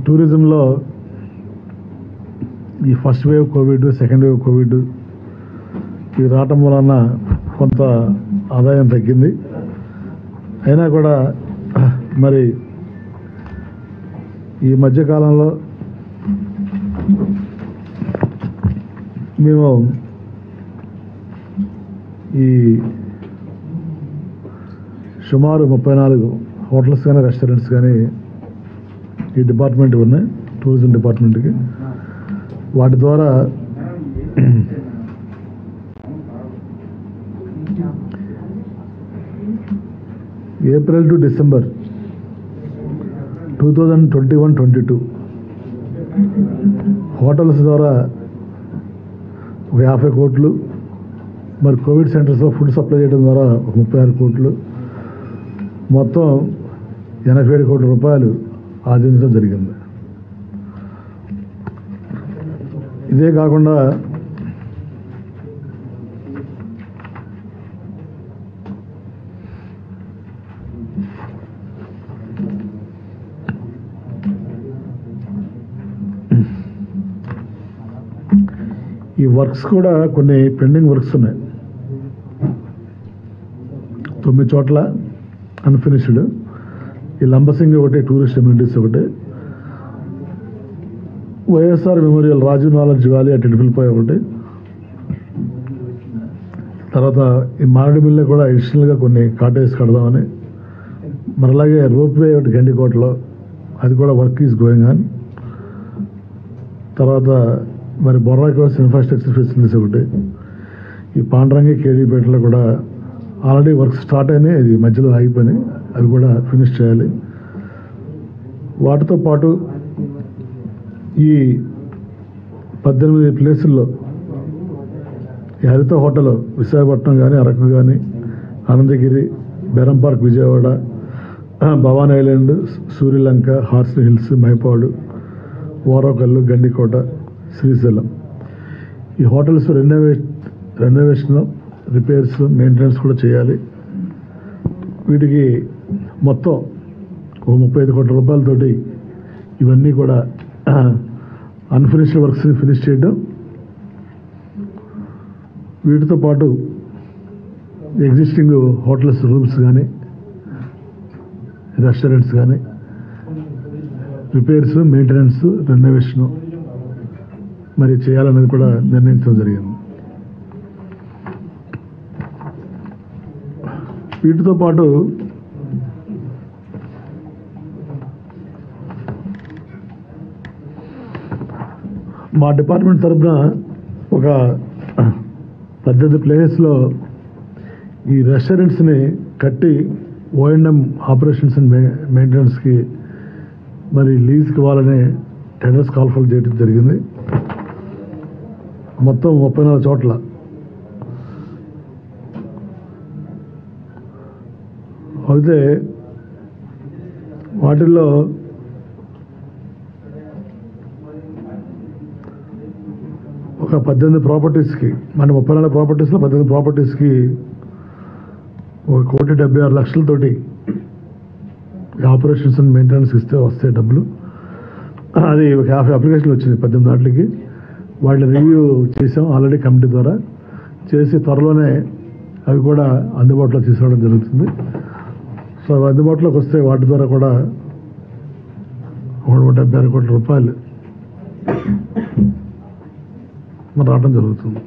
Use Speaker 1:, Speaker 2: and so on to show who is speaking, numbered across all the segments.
Speaker 1: టూరిజంలో ఈ first wave covid second wave covid ఇవి రావటం వలన కొంత ఆదాయం తగ్గింది అయినా కూడా మరి ఈ మధ్యకాలంలో మేము ఈ సుమారు ముప్పై నాలుగు హోటల్స్ కానీ రెస్టారెంట్స్ కానీ ఈ డిపార్ట్మెంట్ ఉన్నాయి టూరిజం డిపార్ట్మెంట్కి వాటి ద్వారా April to December two thousand twenty one twenty two hotels ద్వారా ఒక యాభై కోట్లు మరి కోవిడ్ సెంటర్స్లో ఫుడ్ సప్లై చేయడం ద్వారా ఒక ముప్పై ఆరు కోట్లు మొత్తం ఎనభై ఏడు కోట్ల రూపాయలు ఆర్జించడం జరిగింది ఇదే కాకుండా ఈ వర్క్స్ కూడా కొన్ని పెండింగ్ వర్క్స్ ఉన్నాయి తొమ్మిది చోట్ల అన్ఫినిష్డ్ ఈ లంబసింగ్ ఒకటి టూరిస్ట్ ఎమ్యూనిటీస్ ఒకటి YSR memorial Rajiv knowledge valley అటు వెళ్ళిపోయి ఒకటి తర్వాత ఈ మారేడుమిల్లి కూడా అడిషనల్గా కొన్ని కాటేజ్ కడదామని మరి అలాగే రోప్ వే ఒకటి గండికోటలో అది కూడా వర్క్ ఈజ్ గోయింగ్ ఆన్ తర్వాత మరి బొర్రా కోస్ ఇన్ఫ్రాస్ట్రక్చర్ ఫెసిలిటీస్ ఒకటి ఈ పాండ్రంగి కేడీపేటలో కూడా ఆల్రెడీ వర్క్ స్టార్ట్ అయినాయి అది మధ్యలో ఆగిపోయినాయి అవి కూడా ఫినిష్ చేయాలి వాటితో పాటు ఈ పద్దెనిమిది ప్లేసుల్లో ఈ హరిత హోటల్ విశాఖపట్నం కానీ అరకు కానీ Anantagiri బెరం park Vijayawada Bhavani island Suryalanka Horsley hills Mypadu Orvakallu Gandikota Srisailam ఈ హోటల్స్ రెనోవే రెనోవేషన్ రిపేర్స్ మెయింటెనెన్స్ కూడా చేయాలి వీటికి మొత్తం ఒక ముప్పై ఐదు కోట్ల రూపాయలతోటి ఇవన్నీ కూడా అన్ఫినిష్డ్ వర్క్స్ని ఫినిష్ చేయడం వీటితో పాటు ఎగ్జిస్టింగ్ హోటల్స్ రూమ్స్ కానీ రెస్టారెంట్స్ కానీ రిపేర్స్ మెయింటెనెన్స్ రెనోవేషను మరి చేయాలనేది కూడా నిర్ణయించడం జరిగింది వీటితో పాటు మా డిపార్ట్మెంట్ తరఫున ఒక పద్దెనిమిది ప్లేసెస్లో ఈ రెస్టారెంట్స్ని కట్టి ఓఎండ్ఎం ఆపరేషన్స్ అండ్ మెయింటెనెన్స్కి మరి లీజ్కి ఇవ్వాలని టెండర్స్ కాల్ఫల్ చేయడం జరిగింది మొత్తం ముప్పై నాలుగు చోట్ల అయితే వాటిల్లో ఒక పద్దెనిమిది ప్రాపర్టీస్కి మన ముప్పై నాలుగు ప్రాపర్టీస్లో పద్దెనిమిది ప్రాపర్టీస్కి ఒక కోటి డెబ్బై ఆరు లక్షలతోటి ఆపరేషన్స్ అండ్ మెయింటెనెన్స్ ఇస్తే వస్తాయి డబ్బులు అది ఒక యాభై అప్లికేషన్లు వచ్చింది పద్దెనిమిది నాటికి వాళ్ళ రివ్యూ చేసాం ఆల్రెడీ కమిటీ ద్వారా చేసి త్వరలోనే అవి కూడా అందుబాటులో తీసుకురావడం జరుగుతుంది సో అవి అందుబాటులోకి వస్తే వాటి ద్వారా కూడా ఒక నూట డెబ్బై ఆరు కోట్ల రూపాయలు మరి రావడం జరుగుతుంది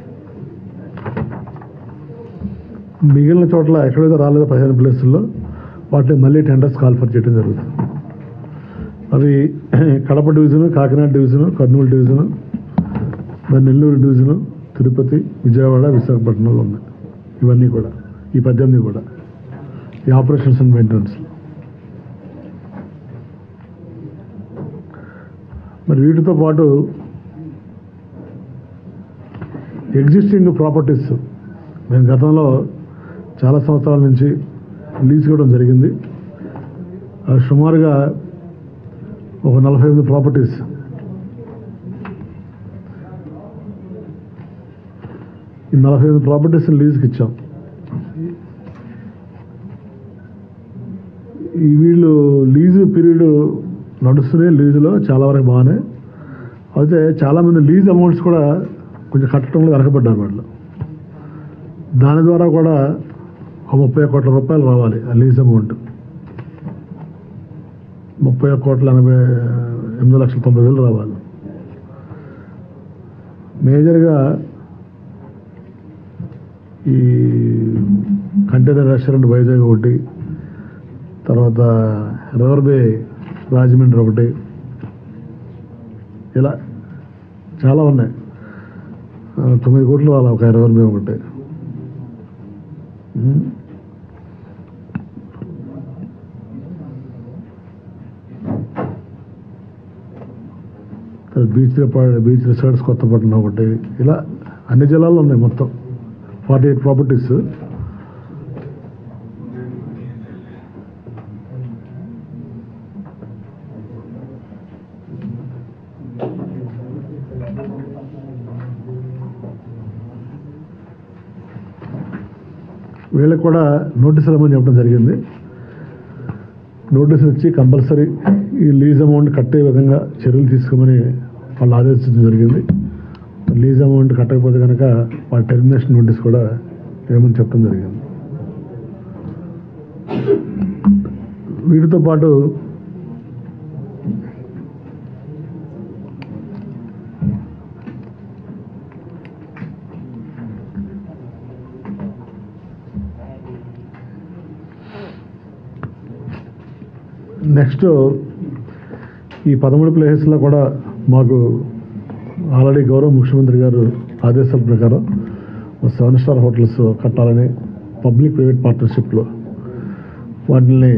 Speaker 1: మిగిలిన చోట్ల ఎక్కడైతే రాలేదో పదిహేను ప్లేసుల్లో వాటిని మళ్ళీ టెండర్స్ కాల్ఫర్ చేయడం జరుగుతుంది అవి Kadapa division Kakinada division Kurnool division మరి నెల్లూరు డివిజను తిరుపతి విజయవాడ విశాఖపట్నంలో ఉన్నాయి ఇవన్నీ కూడా ఈ పద్దెనిమిది కూడా ఈ ఆపరేషన్స్ అండ్ మెయింటెనెన్స్ మరి వీటితో పాటు ఎగ్జిస్టింగ్ ప్రాపర్టీస్ మేము గతంలో చాలా సంవత్సరాల నుంచి లీజ్ ఇవ్వడం జరిగింది అవి సుమారుగా ఒక నలభై ఎనిమిది ప్రాపర్టీస్ ఈ నలభై ఎనిమిది ప్రాపర్టీస్ లీజ్కి ఇచ్చాం ఈ వీళ్ళు లీజు పీరియడ్ నడుస్తున్నాయి లీజులో చాలా వరకు బాగానే అయితే చాలామంది లీజ్ అమౌంట్స్ కూడా కొంచెం కట్టడంలో వెనకబడ్డారు వాళ్ళు దాని ద్వారా కూడా ఒక ముప్పై ఒక్క కోట్ల రూపాయలు రావాలి ఆ లీజ్ అమౌంట్ ముప్పై ఒక్క కోట్ల ఎనభై ఎనిమిది లక్షల తొంభై వేలు రావాలి మేజర్గా ఈ కంటైనర్ రెస్టారెంట్ వైజాగ్ ఒకటి తర్వాత రివర్ బే రాజమండ్రి ఒకటి ఇలా చాలా ఉన్నాయి ఆ, తొమ్మిది కోట్లు రావాలి ఒక రివర్ బే ఒకటి ఉమ్. తర్వాత beach resort beach resorts Kothapatnam ఒకటి ఇలా అన్ని జిల్లాల్లో ఉన్నాయి మొత్తం ఫార్టీ ఎయిట్ ప్రాపర్టీస్ వీళ్ళకి కూడా నోటీసులు ఇవ్వమని చెప్పడం జరిగింది నోటీసులు ఇచ్చి కంపల్సరీ ఈ లీజ్ అమౌంట్ కట్టే విధంగా చర్యలు తీసుకోమని వాళ్ళు ఆదేశించడం జరిగింది లీజ్ అమౌంట్ కట్టకపోతే కనుక వాళ్ళ టెర్మినేషన్ నోటీస్ కూడా ఏమని చెప్పడం జరిగింది వీటితో పాటు నెక్స్ట్ ఈ పదమూడు ప్లేసెస్లో కూడా మాకు ఆల్రెడీ గౌరవ ముఖ్యమంత్రి గారు ఆదేశాల ప్రకారం సెవెన్ స్టార్ హోటల్స్ కట్టాలని పబ్లిక్ ప్రైవేట్ పార్ట్నర్షిప్లో వాటిని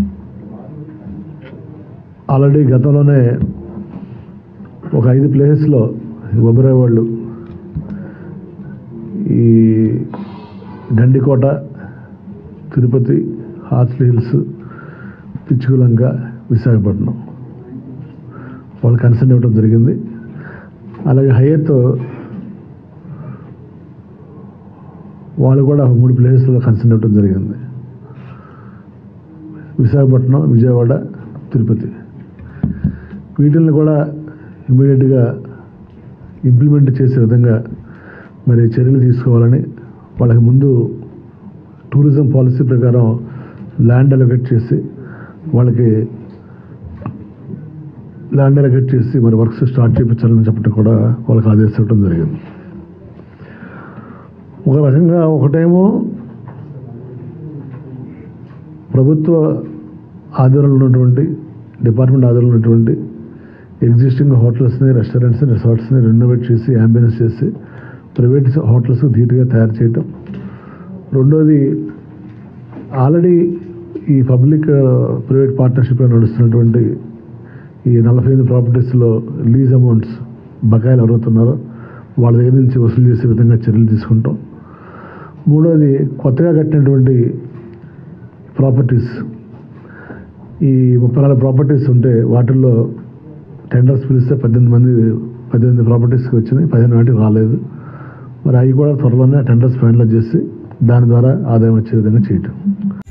Speaker 1: ఆల్రెడీ గతంలోనే ఒక ఐదు ప్లేసెస్లో ఒబరాయ్ వాళ్ళు ఈ గండికోట తిరుపతి హార్స్లీ హిల్స్ పిచ్చుకులంక విశాఖపట్నం వాళ్ళు కన్సర్న్ ఇవ్వడం జరిగింది అలాగే హయత్ వాళ్ళు కూడా మూడు ప్లేసెస్లో కన్సర్న్ ఇవ్వడం జరిగింది విశాఖపట్నం విజయవాడ తిరుపతి వీటిని కూడా ఇమీడియట్గా ఇంప్లిమెంట్ చేసే విధంగా మరి చర్యలు తీసుకోవాలని వాళ్ళకి ముందు టూరిజం పాలసీ ప్రకారం ల్యాండ్ అలొకేట్ చేసి వాళ్ళకి ల్యాండ్ అలొకేట్ చేసి మరి వర్క్స్ స్టార్ట్ చేయించాలని చెప్పడం కూడా వాళ్ళకి ఆదేశించడం జరిగింది ఒక రకంగా ఒకటేమో ప్రభుత్వ ఆధ్వర్యంలో ఉన్నటువంటి డిపార్ట్మెంట్ ఆధ్వర్యంలో ఉన్నటువంటి ఎగ్జిస్టింగ్ హోటల్స్ని రెస్టారెంట్స్ని రిసార్ట్స్ని రెనోవేట్ చేసి అంబియన్స్ చేసి ప్రైవేట్ హోటల్స్ ధీటుగా తయారు చేయటం రెండోది ఆల్రెడీ ఈ పబ్లిక్ ప్రైవేట్ పార్ట్నర్షిప్లో నడుస్తున్నటువంటి ఈ నలభై ఎనిమిది ప్రాపర్టీస్లో లీజ్ అమౌంట్స్ బకాయిలు ఎవరవుతున్నారో వాళ్ళ దగ్గర నుంచి వసూలు చేసే విధంగా చర్యలు తీసుకుంటాం మూడోది కొత్తగా కట్టినటువంటి ప్రాపర్టీస్ ఈ ముప్పై నాలుగు ప్రాపర్టీస్ ఉంటే వాటిల్లో టెండర్స్ పిలిస్తే పద్దెనిమిది మంది పద్దెనిమిది ప్రాపర్టీస్కి వచ్చినాయి పదిహేను వాటికి రాలేదు మరి అవి కూడా త్వరలోనే టెండర్స్ ఫైనలైజ్ చేసి దాని ద్వారా ఆదాయం వచ్చే విధంగా చేయటం